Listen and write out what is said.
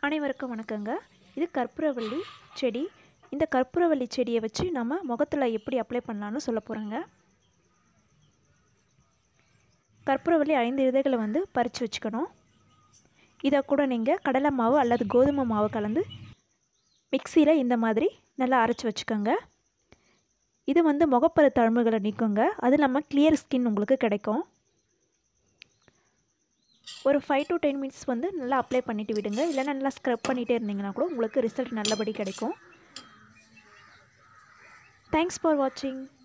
அனைவருக்கும் வணக்கங்க இது கற்பூரவள்ளி செடி இந்த கற்பூரவள்ளி செடியை வச்சு நம்ம முகத்தில் எப்படி அப்ளை பண்ணலான்னு சொல்ல போகிறோங்க கற்பூரவள்ளி ஐந்து விதைகளை வந்து பறித்து வச்சுக்கணும் இதை கூட நீங்கள் கடலை மாவு அல்லது கோதுமை மாவு கலந்து மிக்சியில் இந்த மாதிரி நல்லா அரைச்சி வச்சுக்கோங்க இது வந்து முகப்பரு தழும்புகளை நீக்குங்க அது இல்லாமல் கிளியர் ஸ்கின் உங்களுக்கு கிடைக்கும் ஒரு ஃபைவ் டு டென் மினிட்ஸ் வந்து நல்லா அப்ளை பண்ணிவிட்டு விடுங்க இல்லைன்னா நல்லா ஸ்க்ரப் பண்ணிகிட்டே இருந்தீங்கன்னா கூட உங்களுக்கு ரிசல்ட் நல்லபடி கிடைக்கும் தேங்க்ஸ் ஃபார் வாட்சிங்